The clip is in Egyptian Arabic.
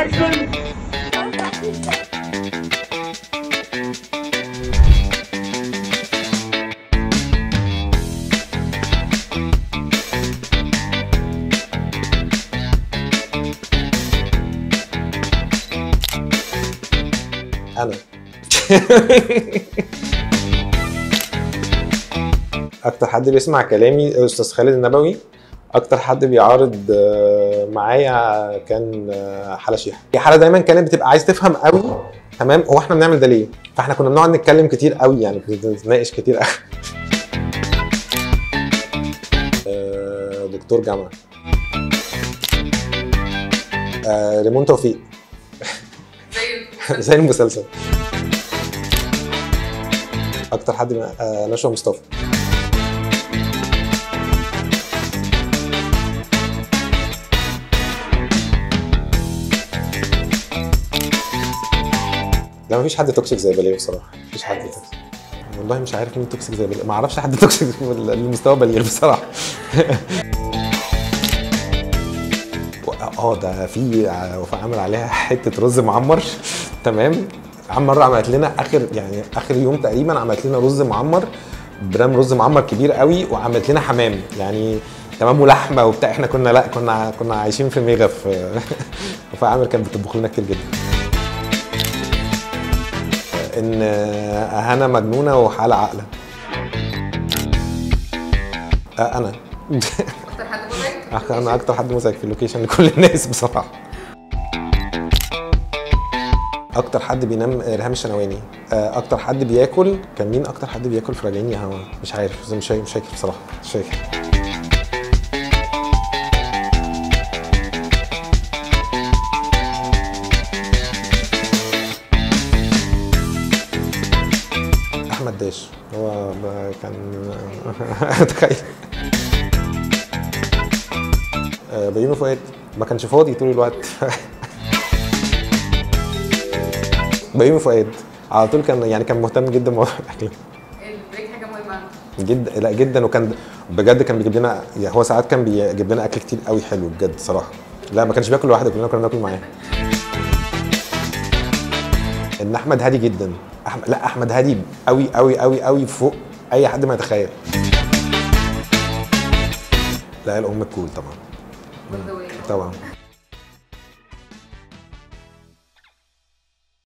Action! انا اكتر حد بيسمع كلامي استاذ خالد النبوي اكتر حد بيعارض آه، معايا كان آه، حلا شيحه هي حلا دايما كانت بتبقى عايز تفهم قوي تمام هو احنا بنعمل ده ليه فاحنا كنا بنقعد نتكلم كتير قوي يعني بنتناقش كتير قوي آه، دكتور جامعه آه، ريمون توفيق زي المسلسل اكتر حد من- آه، نشوى مصطفى لا مفيش حد توكسيك زي بليغ بصراحه مفيش حد توكسيك والله مش عارف مين توكسيك زي بليغ ما اعرفش حد توكسيك لمستوى بليغ بصراحه اه ده في وفاء عمل عليها حته رز معمر تمام عم مره عملت لنا اخر يعني اخر يوم تقريبا عملت لنا رز معمر برام رز معمر كبير قوي وعملت لنا حمام يعني تمام ولحمه وبتاع احنا كنا لا كنا كنا عايشين في ميغا في وفاء عامر كانت بتطبخ لنا كتير جدا ان هنا مجنونه وحاله عاقله آه، انا اكتر حد مزعج انا اكتر حد مزعج في اللوكيشن لكل الناس بصراحه اكتر حد بينام ريهام الشنواني آه، اكتر حد بياكل كان مين اكتر حد بياكل في راجعين يا هوا مش عارف بس مش فاكر- مش فاكر بصراحه مش فاكر احمد داش هو ب- كان تخيل آه، بيومي فؤاد ما كانش فاضي طول الوقت بيومي فؤاد على طول كان يعني كان مهتم جدا بموضوع الاكل البريك حاجه مهمه جدا لا جدا وكان بجد كان بيجيب لنا يعني هو ساعات كان بيجيب لنا اكل كتير قوي حلو بجد صراحه لا ما كانش بياكل لوحده كلنا كنا بناكل معاه ان احمد هادي جدا أحمد لا احمد هادي قوي قوي قوي قوي فوق اي حد ما يتخيل لا الام الكول طبعا برضه طبعا